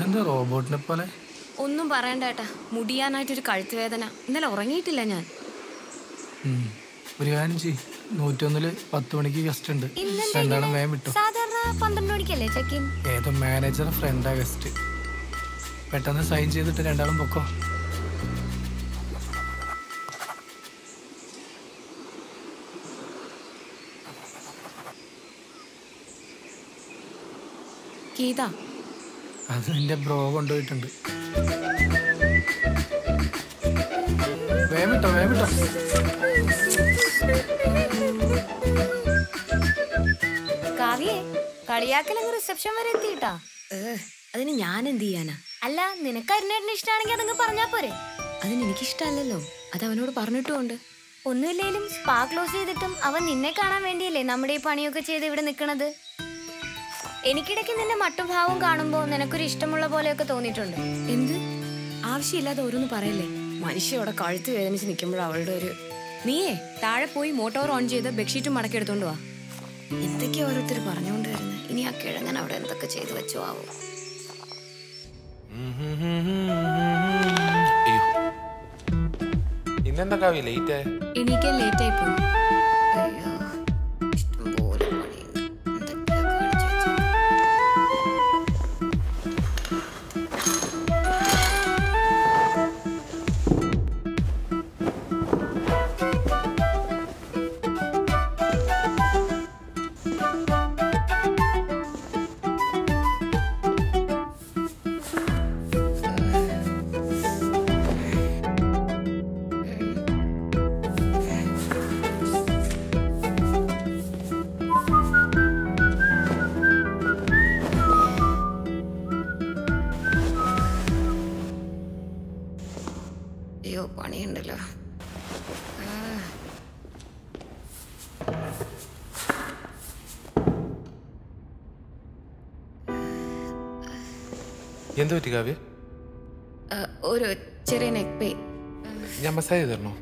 ഇതെന്താ റോബോട്ടിനെ പോലെ ഒന്നും പറയണ്ട ഏട്ടാ മുടിയാനായിട്ടൊരു കഴുത്ത് വേദന ഇന്നലെ ഉറങ്ങിയിട്ടില്ല ഞാൻ ഉം. ഒരു കാര്യം ചെയ്യ് നൂറ്റൊന്നില് പത്ത് മണിക്ക് ഗസ്റ്റ് ഉണ്ട് രണ്ടാളും വേഗം വിട്ടു സാധാരണ പന്ത്രണ്ട് മണിക്കല്ലേ ചെക്ക് ഇൻ ഏതോ മാനേജർ ഫ്രണ്ടാ ഗസ്റ്റ് പെട്ടെന്ന് സൈൻ ചെയ്തിട്ട് രണ്ടാളും പൊക്കോ ഗീത അത് എന്റെ ബ്രോ കൊണ്ടുപോയിട്ടുണ്ട് വേഗം വിട്ടോ വേഗം വിട്ടോ കാവ്യേ കളിയാക്കലങ്ങ് റിസപ്ഷൻ വരെ എത്തിയിട്ടാ അതിന് ഞാൻ എന്ത് ചെയ്യാനാ അല്ല നിനക്ക് അരുണേട്ടന് ഇഷ്ടമാണെങ്കിൽ അതങ്ങ് പറഞ്ഞാ പോരെ അതിന് എനിക്കിഷ്ടമല്ലല്ലോ അത് അവനോട് പറഞ്ഞിട്ടുമുണ്ട് ഒന്നുമില്ലേലും സ്പാ ക്ലോസ് ചെയ്തിട്ടും അവൻ നിന്നെ കാണാൻ വേണ്ടിയല്ലേ നമ്മുടെ ഈ പണിയൊക്കെ ചെയ്ത് ഇവിടെ നിൽക്കണത് എനിക്കിടയ്ക്ക് നിന്റെ മട്ടുഭാവം കാണുമ്പോ നിനക്കൊരു ഇഷ്ടമുള്ള പോലെയൊക്കെ തോന്നിയിട്ടുണ്ട് എന്ത് ആവശ്യമില്ലാതെ ഓരോന്ന് പറയല്ലേ മനുഷ്യ അവിടെ കഴുത്ത് വേദനിച്ച് നിൽക്കുമ്പോൾ അവളുടെ ഒരു നീയേ താഴെ പോയി മോട്ടോർ ഓൺ ചെയ്ത് ബെഡ്ഷീറ്റും മടക്കി എടുത്തോണ്ട് വാ എന്തൊക്കെയാ ഓരോരുത്തർ പറഞ്ഞുകൊണ്ട് വരുന്നത് ഇനി ആ കിഴങ്ങൻ അവിടെ എന്തൊക്കെ ചെയ്തു വെച്ചോ ആവോ അയ്യോ ഇന്നെന്താ കാവ്യ ലേറ്റ് എണീക്കാൻ ലേറ്റ് ആയി പോയി അയ്യോ ഇഷ്ടംപോലെ പണിയുണ്ട് എന്തൊക്കെയാ കാണിച്ച് വെച്ചേക്കുന്നെ. അയ്യോ പണിയുണ്ടല്ലോ ആ. എന്ത് പറ്റി കാവ്യ ആ, ഒരു ചെറിയ നെക്ക് പെയിൻ ഞാൻ മസാജ് ചെയ്ത് തരണോ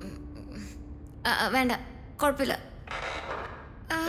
വേണ്ട കുഴപ്പമില്ല ആ,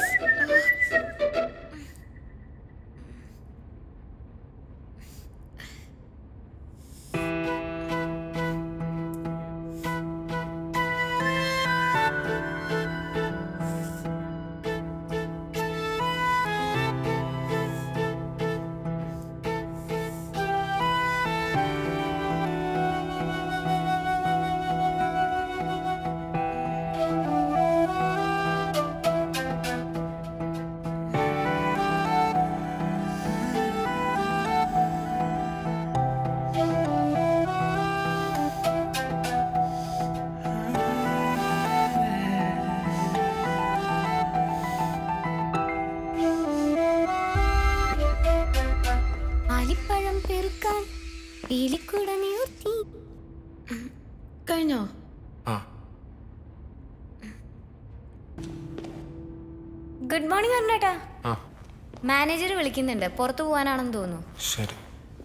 ആലിപ്പഴം പെറുക്കാൻ പീലിക്കുട നിവർത്തി ഉം. കഴിഞ്ഞോ ആ ഗുഡ് മോർണിംഗ് അരുണേട്ടാ ആ മാനേജർ വിളിക്കുന്നുണ്ട് പുറത്തു പോകാനാണെന്ന് തോന്നുന്നു ശരി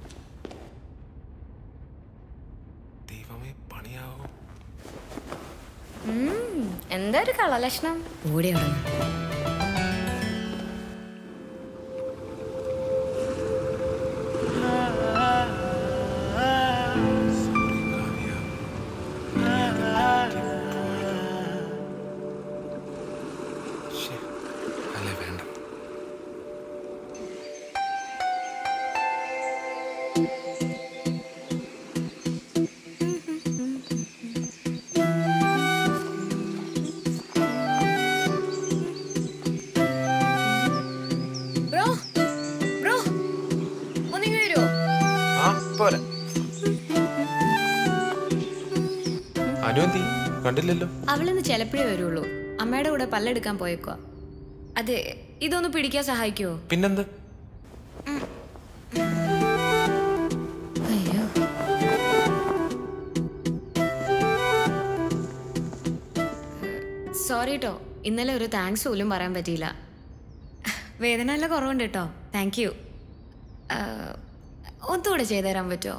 ദൈവമേ പണിയാവോ ഉം, എന്താ ഒരു കളലക്ഷണം ഓടി സോറി കാവ്യ ശ്ശേ, അല്ലേ വേണ്ട ബ്രോ ബ്രോ ഒന്നിങ്ങ് വരുമോ ആ പോരെ അനുവന്തി കണ്ടില്ലല്ലോ അവളിന്ന് ചിലപ്പോഴേ വരുള്ളൂ അമ്മയുടെ കൂടെ പല്ലെടുക്കാൻ പോയേക്കുവാ അതെ ഇതൊന്ന് പിടിക്കാൻ സഹായിക്കുവോ പിന്നെന്ത് അയ്യോ സോറി കേട്ടോ ഇന്നലെ ഒരു താങ്ക്സ് പോലും പറയാൻ പറ്റിയില്ല വേദന നല്ല കുറവുണ്ട് കേട്ടോ താങ്ക് യു ഒന്നുകൂടെ ചെയ്തു തരാൻ പറ്റുമോ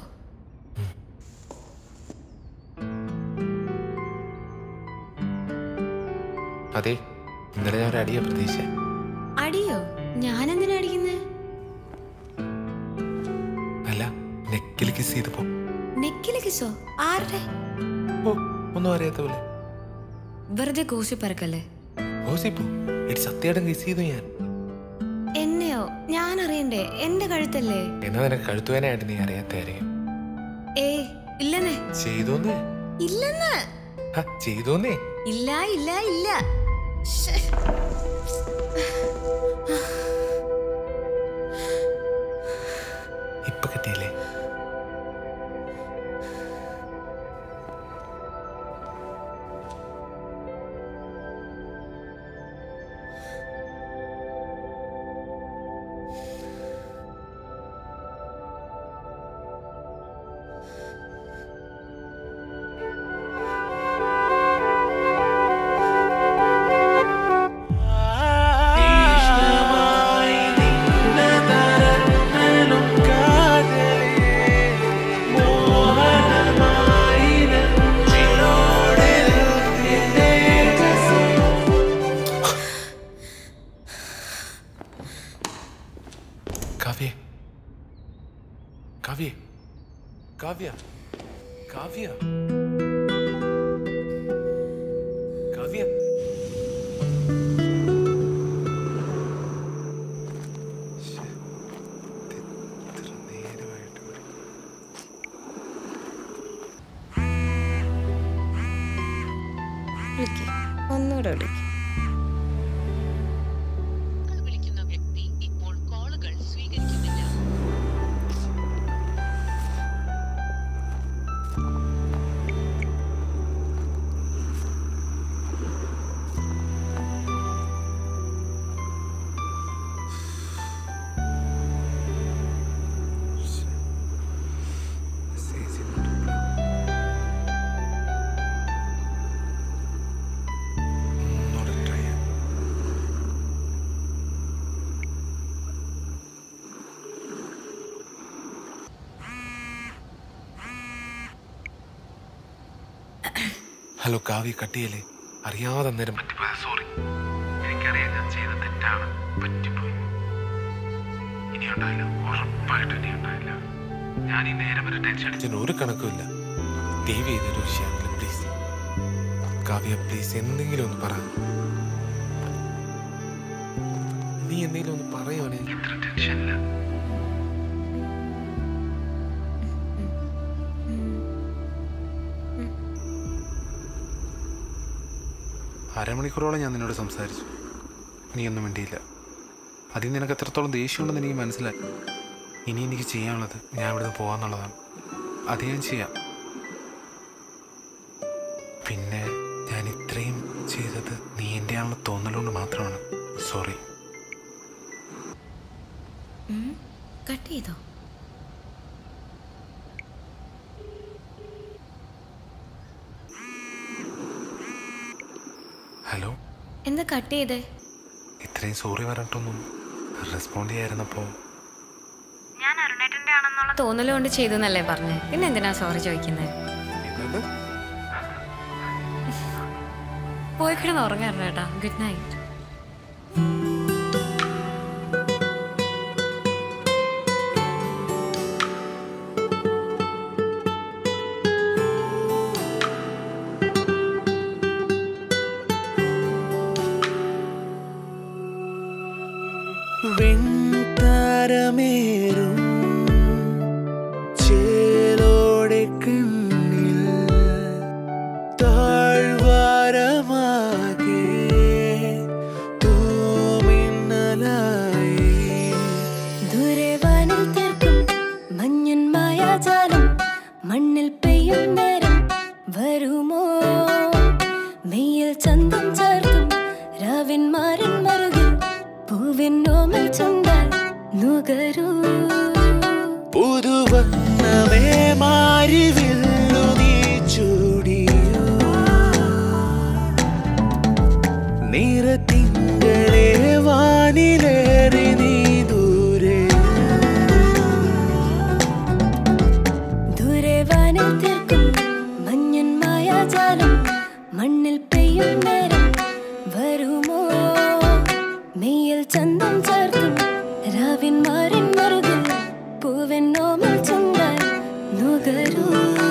അതെ ഇന്നലെ ഞാൻ ഒരു അടിയ പ്രതീക്ഷ അടിയോ ഞാൻ എന്തിനാ അടിക്കുന്നേ നെക്കിൽ കിസ് ചെയ്ത് പോ നെക്കില് കിസോ ആരുടെ ഓ ഒന്നും അറിയാത്ത പോലെ വെറുതെ കോശി പറക്കല്ലേ ഓസിപ്പോ എടി സത്യമായിട്ടും കിസ് ചെയ്തു ഞാൻ എന്നെയോ ഞാൻ അറിയണ്ടേ എന്റെ കഴുത്തല്ലേ എന്നാ നിനക്ക് കഴുത്തുവാനായിട്ട് നീ അറിയാത്തായിരിക്കും ഏയ് ഇല്ലെന്നേ ചെയ്തോന്നേ ഇല്ലെന്ന് ഹ, ചെയ്തോന്നേ ഇല്ല ഇല്ല ഇല്ല ശ്ശേ. ഇപ്പൊ കിട്ടിയില്ലേ കാവ്യ കാവ്യ കാവ്യ കാവ്യ കാവ്യ ശ്ശെ, ഇത് ഇത്ര നേരമായിട്ട് ഇവിടെ. വിളിക്ക്. ഒന്നുകൂടെ വിളിക്ക് വിളിക്കുന്ന വ്യക്തി ഇപ്പോൾ കോളുകൾ സ്വീകരിക്കുന്നില്ല മെസ്സേജ് ചെയ്തിട്ടുണ്ട്. ഒന്നുകൂടെ try ചെയ്യാം. ഹലോ കാവ്യ കട്ടിയല്ലേ അറിയാതെ അന്നേരം പറ്റിപ്പോയത് സോറി എനിക്കറിയാം ഞാൻ ചെയ്ത തെറ്റാണ് പറ്റിപ്പോയി ഇനി ഉണ്ടായില്ല ഉറപ്പായിട്ടും ഇനി ഉണ്ടായില്ല ഞാൻ ഈ നേരം വരെ ടെൻഷൻ അടിച്ചതിന് ഒരു കണക്കുമില്ല ദയവ് ചെയ്തൊരു വിഷയമില്ല പ്ലീസ് കാവ്യ പ്ലീസ് എന്തെങ്കിലും ഒന്ന് പറ നീ എന്തെങ്കിലും ഒന്ന് പറയുവാണെങ്കിൽ ഇത്ര ടെൻഷനില്ല അരമണിക്കൂറോളം ഞാൻ നിന്നോട് സംസാരിച്ചു നീ ഒന്നും വേണ്ടിയില്ല അതിൽ നിനക്ക് എത്രത്തോളം ദേഷ്യമുണ്ടെന്ന് എനിക്ക് മനസ്സിലായി ഇനി എനിക്ക് ചെയ്യാനുള്ളത് ഞാൻ ഇവിടുന്ന് പോകാന്നുള്ളതാണ് അത് ഞാൻ ചെയ്യാം പിന്നെ ഞാൻ ഇത്രയും ചെയ്തത് നീ എൻ്റെ ആണെന്ന് തോന്നലുകൊണ്ട് മാത്രമാണ് സോറി കട്ട് ചെയ്തോ ഹലോ എന്താ കട്ട് ചെയ്തേ ഇത്രയും സോറി പറഞ്ഞിട്ടൊന്നും റെസ്പോണ്ട് ചെയ്യായിരുന്നപ്പോൾ തോന്നലുകൊണ്ട് ചെയ്തു എന്നല്ലേ പറഞ്ഞേ പിന്നെ എന്തിനാ സോറി ചോദിക്കുന്നത് പോയി കിടന്ന് ഉറങ്ങാറുണ്ട് കേട്ടാ ഗുഡ് നൈറ്റ് വെൺതാരമേറും ചേലോടെ കണ്ണിൽ താഴ്വാരമാകെ തൂമിന്നലായി ദൂരെ വാനിൽ തീർക്കും മഞ്ഞൻ മായാജാലം മണ്ണിൽ പെയ്യും നേരം വരുമോ മെയ്യിൽ ചന്തം ചേർക്കും രാവിൻ മാരൻ മറുകിൽ പൂവിൻ നോമൽ ചുണ്ടാൽ നുകരൂ പുതുവണ്ണമേ മാരിവില്ലു നീ ചൂടിയോ നിറത്തിങ്കളെ വാനിലേറി നീ ദൂരെ ദൂരെ വാനിൽ തീർക്കും മഞ്ഞൻ മായാജാലം മണ്ണിൽ പെയ്യും നേരം വരുമോ മെയ്യിൽ ചന്തം ചേർക്കും രാവിൻ മാറിൻ മറുകിൽ പൂവൻ നോമൽ ചുണ്ടാൽ തരൂ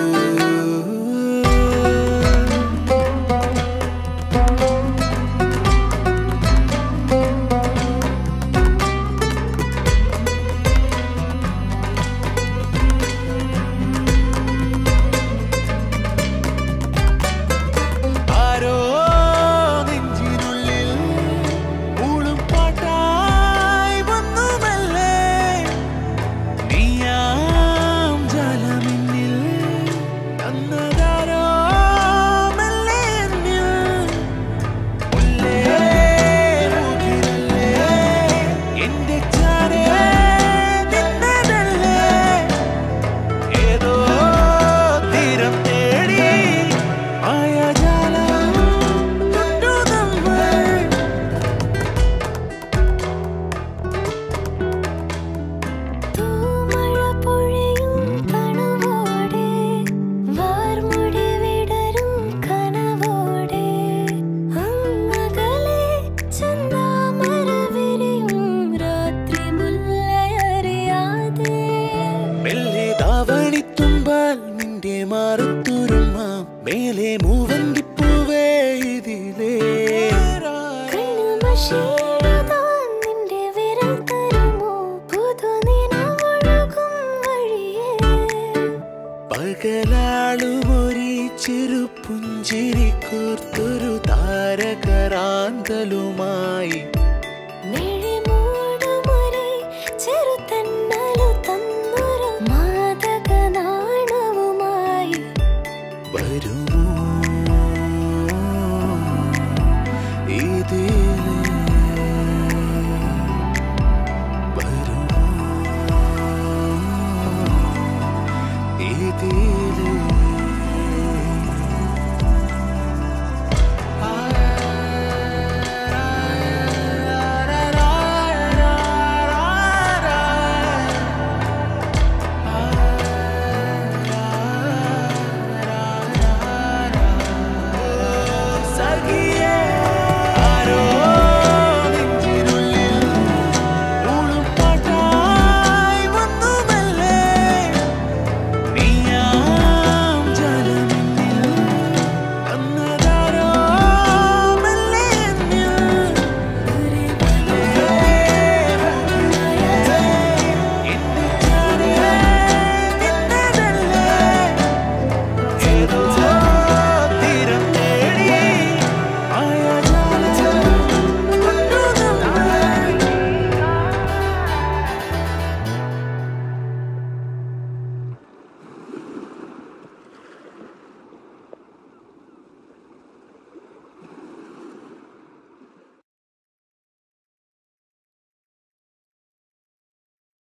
ആരോ നെഞ്ചിനുള്ളിൽ ഊളും പാട്ടായി വന്നുമല്ലേ നീയാം ജലമിന്നിൽ തന്നതാരോ മെല്ലെ എന്നിൽ മുല്ലേ മുകിലല്ലേ എന്റെ ചാരേ നിന്നതല്ലേ ഏതോ തീരം തേടി മായാജാലം തൊട്ടു നമ്മൾ തൂമഴ പൊഴിയും കണവോടെ വാർമുടി വിടരും കനവോടെ അങ്ങകലെ ചന്ദാമര വിരിയും രാത്രി മുല്ലയറിയാതെ മെല്ലെ ദാവണിത്തുമ്പാൽ നിന്റെ മാറത്തുരുമ മേലെ മൂവന്തിപ്പൂവേ ഇതിലേ കണ്ണുമഷിയെഴുതാൻ നിന്റെ വിരൽ തരുമോ പുതുനിലവൊഴുകും വഴിയേ പകലാളുമൊരി ചെറുപുഞ്ചിരി കോർത്തൊരു താരകരാന്തലുമായി